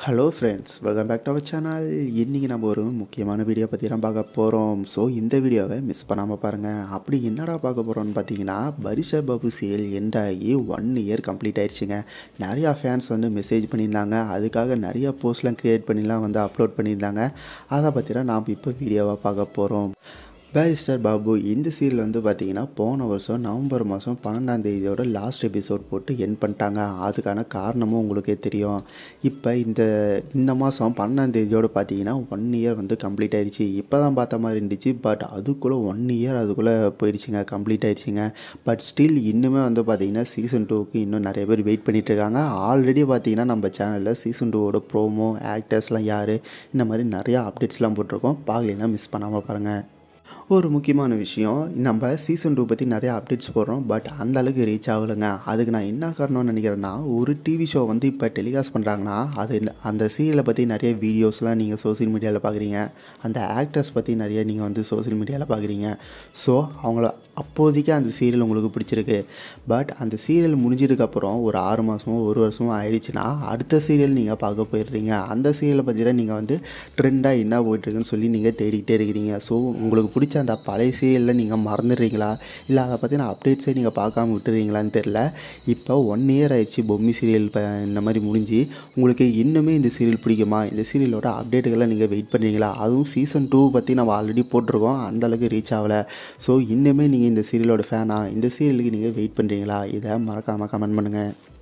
hello friends welcome back to our channel இன்றைக்கி நம்ம ஒரு முக்கியமான வீடியோ பற்றி தான் பார்க்க போகிறோம் ஸோ இந்த வீடியோவை மிஸ் பண்ணாமல் பாருங்கள் அப்படி என்னடா பார்க்க போகிறோம்னு பார்த்தீங்கன்னா பரிஷா பாபு சீரியல் எண்ட் ஆகி ஒன் இயர் கம்ப்ளீட் ஆயிடுச்சுங்க நிறையா ஃபேன்ஸ் வந்து மெசேஜ் பண்ணியிருந்தாங்க அதுக்காக நிறையா போஸ்ட்லாம் க்ரியேட் பண்ணிலாம் வந்து அப்லோட் பண்ணியிருந்தாங்க அதை பற்றி தான் நாம் இப்போ வீடியோவாக பார்க்க போகிறோம் பேரிஸ்டர் பாபு இந்த சீரியல் வந்து பார்த்தீங்கன்னா போன வருஷம் நவம்பர் மாதம் பன்னெண்டாம் தேதியோட லாஸ்ட் எபிசோட் போட்டு என் பண்ணிட்டாங்க அதுக்கான காரணமும் உங்களுக்கே தெரியும் இப்போ இந்த இந்த மாதம் பன்னெண்டாம் தேதியோட பார்த்தீங்கன்னா ஒன் இயர் வந்து கம்ப்ளீட் ஆயிடுச்சு இப்போ தான் பார்த்த மாதிரி இருந்துச்சு பட் அதுக்குள்ளே ஒன் இயர் அதுக்குள்ளே போயிடுச்சுங்க கம்ப்ளீட் ஆயிடுச்சுங்க பட் ஸ்டில் இன்னுமே வந்து பார்த்தீங்கன்னா சீசன் டூக்கு இன்னும் நிறைய பேர் வெயிட் பண்ணிட்டு இருக்காங்க ஆல்ரெடி பார்த்தீங்கன்னா நம்ம சேனலில் சீசன் டூவோட ப்ரோமோ ஆக்டர்ஸ்லாம் யார் இந்த மாதிரி நிறையா அப்டேட்ஸ்லாம் போட்டிருக்கோம் பார்க்கலாம் மிஸ் பண்ணாமல் பாருங்கள் ஒரு முக்கியமான விஷயம் நம்ம சீசன் டூ பற்றி நிறைய அப்டேட்ஸ் போடுறோம் பட் அந்த அளவுக்கு ரீச் ஆகலைங்க அதுக்கு நான் என்ன காரணம்னு நினைக்கிறேன்னா ஒரு டிவி ஷோ வந்து இப்போ டெலிகாஸ்ட் பண்ணுறாங்கன்னா அது இல்ல- அந்த சீரியலை பற்றி நிறைய வீடியோஸ்லாம் நீங்கள் சோஷியல் மீடியாவில் பார்க்குறீங்க அந்த ஆக்டர்ஸ் பற்றி நிறைய நீங்கள் வந்து சோஷியல் மீடியாவில் பார்க்குறீங்க ஸோ அவங்கள அப்போதைக்கு அந்த சீரியல் உங்களுக்கு பிடிச்சிருக்கு பட் அந்த சீரியல் முடிஞ்சதுக்கப்புறம் ஒரு ஆறு மாதமோ ஒரு வருஷமோ ஆயிடுச்சுன்னா அடுத்த சீரியல் நீங்கள் பார்க்க போயிடுறீங்க அந்த சீரியலை பற்றி தான் நீங்கள் வந்து ட்ரெண்டாக என்ன போயிட்டுருக்குன்னு சொல்லி நீங்கள் தேடிக்கிட்டே இருக்கிறீங்க ஸோ உங்களுக்கு பிடிச்ச அந்த பழைய சீரியலில் நீங்கள் மறந்துடுறீங்களா இல்லை அதை பற்றின அப்டேட்ஸே நீங்கள் பார்க்காம விட்டுறீங்களான்னு தெரில இப்போ ஒன் இயர் ஆயிடுச்சு பொம்மி சீரியல் இப்போ இந்த மாதிரி முடிஞ்சு உங்களுக்கு இன்னுமே இந்த சீரியல் பிடிக்குமா இந்த சீரியலோட அப்டேட்டுகளை நீங்கள் வெயிட் பண்ணுறீங்களா அதுவும் சீசன் டூ பற்றி நம்ம ஆல்ரெடி போட்டிருக்கோம் அந்த அளவுக்கு ரீச் ஆகலை ஸோ இன்னுமே நீங்கள் இந்த சீரியலோட ஃபேனா இந்த சீரியலுக்கு நீங்கள் வெயிட் பண்ணுறீங்களா இதை மறக்காமல் கமெண்ட் பண்ணுங்கள்